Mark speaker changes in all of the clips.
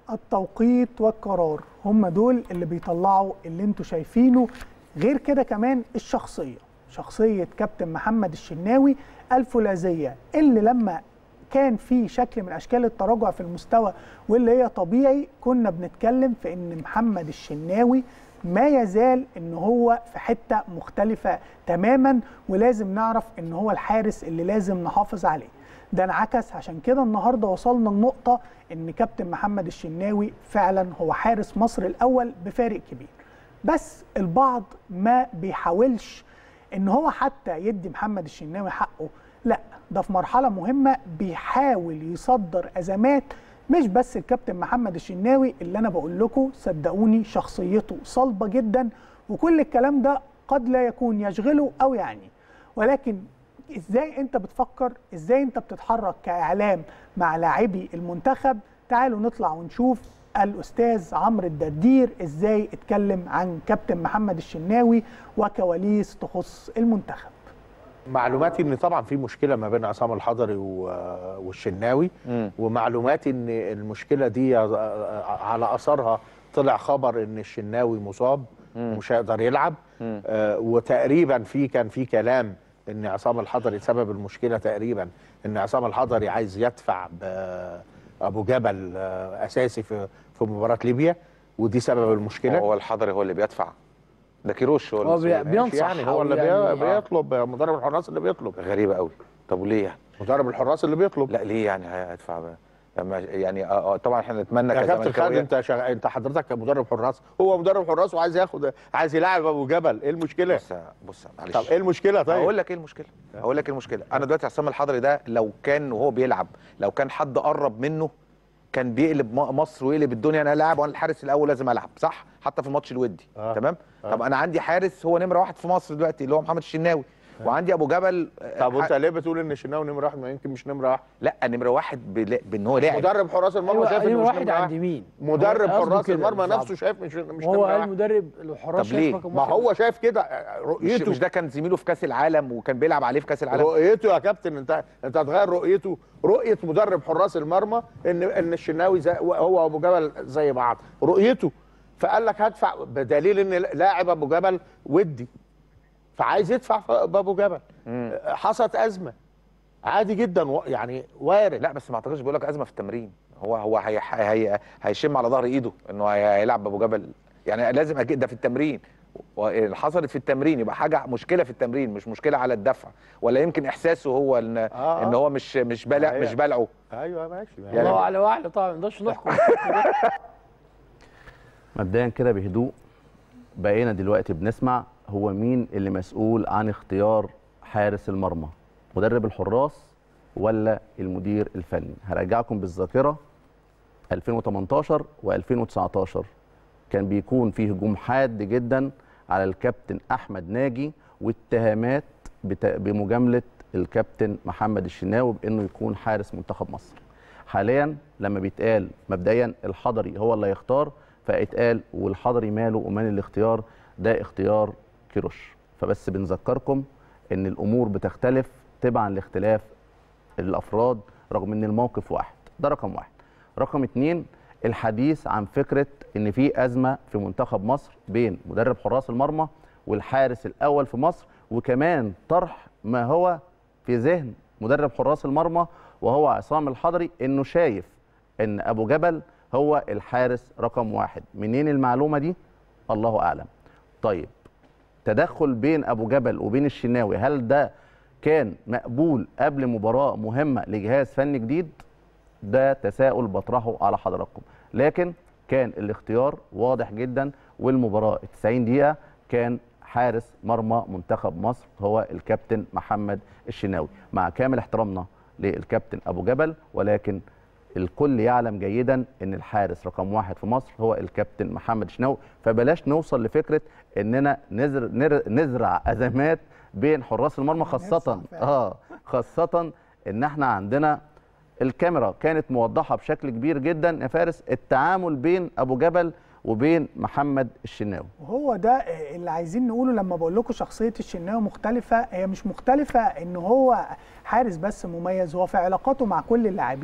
Speaker 1: التوقيت والقرار هم دول اللي بيطلعوا اللي انتوا شايفينه غير كده كمان الشخصيه شخصيه كابتن محمد الشناوي الفولاذيه اللي لما كان في شكل من اشكال التراجع في المستوى واللي هي طبيعي كنا بنتكلم في ان محمد الشناوي ما يزال ان هو في حته مختلفه تماما ولازم نعرف ان هو الحارس اللي لازم نحافظ عليه ده انعكس عشان كده النهارده وصلنا لنقطه ان كابتن محمد الشناوي فعلا هو حارس مصر الاول بفارق كبير بس البعض ما بيحاولش ان هو حتى يدي محمد الشناوي حقه لا ده في مرحله مهمه بيحاول يصدر ازمات مش بس الكابتن محمد الشناوي اللي انا بقول لكم صدقوني شخصيته صلبه جدا وكل الكلام ده قد لا يكون يشغله او يعني ولكن ازاي انت بتفكر ازاي انت بتتحرك كاعلام مع لاعبي المنتخب تعالوا نطلع ونشوف الاستاذ عمرو الدردير ازاي اتكلم عن كابتن محمد الشناوي وكواليس تخص المنتخب
Speaker 2: معلوماتي ان طبعا في مشكله ما بين عصام الحضري و- والشناوي
Speaker 3: مم.
Speaker 2: ومعلوماتي ان المشكله دي على اثرها طلع خبر ان الشناوي مصاب ومش هيقدر يلعب
Speaker 3: مم.
Speaker 2: آه وتقريبا في كان في كلام ان عصام الحضري سبب المشكله تقريبا ان عصام الحضري عايز يدفع ابو جبل آه اساسي في في مباراه ليبيا ودي سبب المشكله
Speaker 3: هو الحضري هو اللي بيدفع ده كيروش هو,
Speaker 4: هو
Speaker 3: اللي
Speaker 4: بي- بينصح
Speaker 2: يعني هو
Speaker 4: أو
Speaker 2: اللي
Speaker 4: يعني-
Speaker 2: بي- بيطلب مدرب الحراس اللي بيطلب
Speaker 3: غريبه قوي طب وليه يعني؟
Speaker 2: مدرب الحراس اللي بيطلب
Speaker 3: لا ليه يعني هيدفع بقى؟ لما يعني آه آه طبعا احنا نتمنى
Speaker 2: يا كابتن خالد
Speaker 3: كزملكاوية
Speaker 2: انت شغ... انت حضرتك كمدرب حراس هو مدرب حراس وعايز ياخد عايز يلاعب ابو جبل ايه المشكله؟
Speaker 3: بص بص معلش
Speaker 2: طب ايه المشكله طيب؟
Speaker 3: هقول لك ايه المشكله هقول لك ايه المشكله انا دلوقتي عصام الحضري ده لو كان وهو بيلعب لو كان حد قرب منه كان بيقلب م- مصر ويقلب الدنيا انا لاعب وانا الحارس الاول لازم العب صح حتى في الماتش الودي
Speaker 2: آه.
Speaker 3: تمام
Speaker 2: آه.
Speaker 3: طب انا عندي حارس هو نمره واحد في مصر دلوقتي اللي هو محمد الشناوي وعندي ابو جبل آه،
Speaker 2: طب
Speaker 3: ح-
Speaker 2: وانت ليه بتقول ان الشناوي نمره واحد ما يمكن مش نمره واحد؟
Speaker 3: لا نمره واحد بلا- بان هو لاعب
Speaker 2: مدرب حراس المرمى
Speaker 4: ايوه
Speaker 2: شايف
Speaker 4: أيوة
Speaker 2: انه مش
Speaker 4: واحد
Speaker 2: نمره
Speaker 4: عند
Speaker 2: واحد
Speaker 4: مين
Speaker 2: مدرب
Speaker 4: هو قصده
Speaker 2: حراس
Speaker 4: كده
Speaker 2: المرمى
Speaker 4: بالظبط.
Speaker 2: نفسه شايف مش مش
Speaker 4: وهو
Speaker 2: نمره
Speaker 4: قال
Speaker 2: واحد
Speaker 4: مدرب الحراس
Speaker 3: طب
Speaker 4: شايف
Speaker 3: ليه؟
Speaker 4: رقم
Speaker 2: ما
Speaker 4: واحد.
Speaker 2: هو شايف كده
Speaker 3: مش,
Speaker 2: رؤيته
Speaker 3: مش ده كان زميله في كاس العالم وكان بيلعب عليه في كاس العالم
Speaker 2: رؤيته يا كابتن انت انت هتغير رؤيته رؤيه مدرب حراس المرمى ان ان الشناوي زي هو ابو جبل زي بعض رؤيته فقال لك هدفع بدليل ان لاعب ابو جبل ودي فعايز يدفع في- بابو جبل حصلت ازمه عادي جدا و- يعني وارد
Speaker 3: لا بس ما اعتقدش بيقول لك ازمه في التمرين هو هو هي هي هيشم على ظهر ايده انه هي- هيلعب ابو جبل يعني لازم اكيد ده في التمرين و- حصلت في التمرين يبقى حاجه مشكله في التمرين مش مشكله على الدفع ولا يمكن احساسه هو ان
Speaker 2: آه.
Speaker 3: ان هو مش مش بلع
Speaker 2: أيوة.
Speaker 3: مش بلعه
Speaker 2: ايوه ماشي
Speaker 3: يعني-
Speaker 4: الله اعلى واعلى طبعا ما نقدرش نحكم
Speaker 5: مبدئيا كده بهدوء بقينا دلوقتي بنسمع هو مين اللي مسؤول عن اختيار حارس المرمى مدرب الحراس ولا المدير الفني هرجعكم بالذاكره 2018 و2019 كان بيكون فيه هجوم حاد جدا على الكابتن احمد ناجي واتهامات بت- بمجامله الكابتن محمد الشناوي بانه يكون حارس منتخب مصر حاليا لما بيتقال مبدئيا الحضري هو اللي هيختار فاتقال والحضري ماله ومان الاختيار ده اختيار كيروش فبس بنذكركم ان الامور بتختلف تبعا لاختلاف الافراد رغم ان الموقف واحد ده رقم واحد رقم اتنين الحديث عن فكره ان في ازمه في منتخب مصر بين مدرب حراس المرمى والحارس الاول في مصر وكمان طرح ما هو في ذهن مدرب حراس المرمى وهو عصام الحضري انه شايف ان ابو جبل هو الحارس رقم واحد منين المعلومه دي الله اعلم طيب تدخل بين ابو جبل وبين الشناوي هل ده كان مقبول قبل مباراه مهمه لجهاز فني جديد ده تساؤل بطرحه على حضراتكم لكن كان الاختيار واضح جدا والمباراه 90 دقيقه كان حارس مرمى منتخب مصر هو الكابتن محمد الشناوي مع كامل احترامنا للكابتن ابو جبل ولكن الكل يعلم جيدا ان الحارس رقم واحد في مصر هو الكابتن محمد الشناوي فبلاش نوصل لفكره اننا نزر نر- نزرع ازمات بين حراس المرمى خاصه
Speaker 1: فعلا.
Speaker 5: اه خاصه ان احنا عندنا الكاميرا كانت موضحه بشكل كبير جدا يا فارس التعامل بين ابو جبل وبين محمد الشناوي
Speaker 1: وهو ده اللي عايزين نقوله لما بقول لكم شخصيه الشناوي مختلفه هي مش مختلفه ان هو حارس بس مميز هو في علاقاته مع كل اللاعبين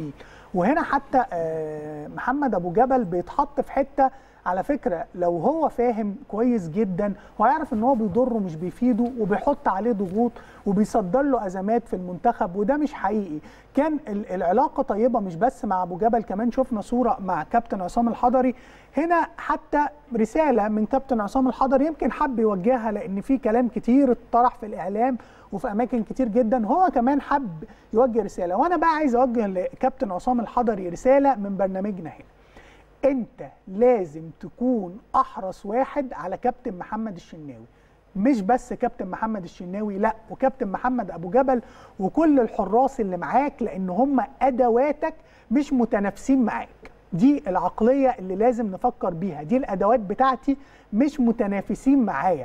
Speaker 1: وهنا حتى آه، محمد ابو جبل بيتحط في حته على فكره لو هو فاهم كويس جدا هو يعرف ان هو بيضره مش بيفيده وبيحط عليه ضغوط وبيصدر له ازمات في المنتخب وده مش حقيقي كان ال- العلاقه طيبه مش بس مع ابو جبل كمان شفنا صوره مع كابتن عصام الحضري هنا حتى رساله من كابتن عصام الحضري يمكن حب يوجهها لان في كلام كتير اتطرح في الاعلام وفي اماكن كتير جدا هو كمان حب يوجه رساله وانا بقى عايز اوجه لكابتن عصام الحضري رساله من برنامجنا هنا انت لازم تكون احرص واحد على كابتن محمد الشناوي مش بس كابتن محمد الشناوي لا وكابتن محمد ابو جبل وكل الحراس اللي معاك لان هم ادواتك مش متنافسين معاك دي العقليه اللي لازم نفكر بيها دي الادوات بتاعتي مش متنافسين معايا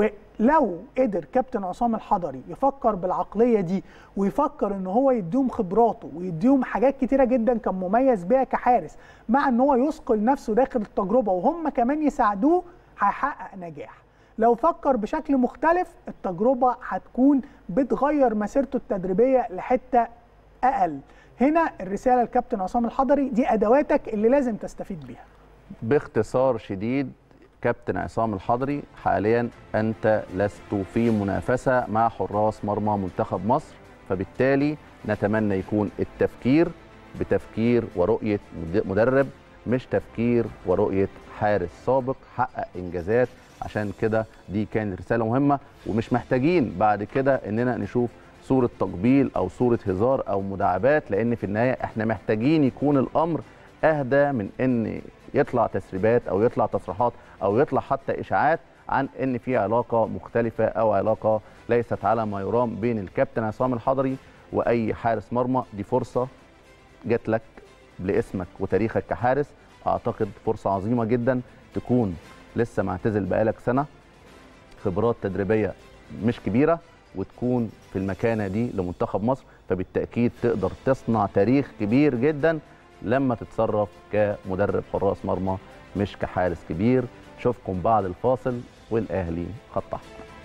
Speaker 1: ولو قدر كابتن عصام الحضري يفكر بالعقليه دي ويفكر ان هو يديهم خبراته ويديهم حاجات كتيره جدا كان مميز بيها كحارس مع ان هو يثقل نفسه داخل التجربه وهم كمان يساعدوه هيحقق نجاح لو فكر بشكل مختلف التجربه هتكون بتغير مسيرته التدريبيه لحته اقل هنا الرساله لكابتن عصام الحضري دي ادواتك اللي لازم تستفيد بيها
Speaker 5: باختصار شديد كابتن عصام الحضري حاليا انت لست في منافسه مع حراس مرمى منتخب مصر فبالتالي نتمنى يكون التفكير بتفكير ورؤيه مد- مدرب مش تفكير ورؤيه حارس سابق حقق انجازات عشان كده دي كانت رساله مهمه ومش محتاجين بعد كده اننا نشوف صوره تقبيل او صوره هزار او مداعبات لان في النهايه احنا محتاجين يكون الامر اهدى من ان يطلع تسريبات او يطلع تصريحات او يطلع حتى اشاعات عن ان في علاقه مختلفه او علاقه ليست على ما يرام بين الكابتن عصام الحضري واي حارس مرمى دي فرصه جات لك لاسمك وتاريخك كحارس اعتقد فرصه عظيمه جدا تكون لسه معتزل بقالك سنه خبرات تدريبيه مش كبيره وتكون في المكانه دي لمنتخب مصر فبالتاكيد تقدر تصنع تاريخ كبير جدا لما تتصرف كمدرب حراس مرمى مش كحارس كبير اشوفكم بعد الفاصل والاهلي خط احمر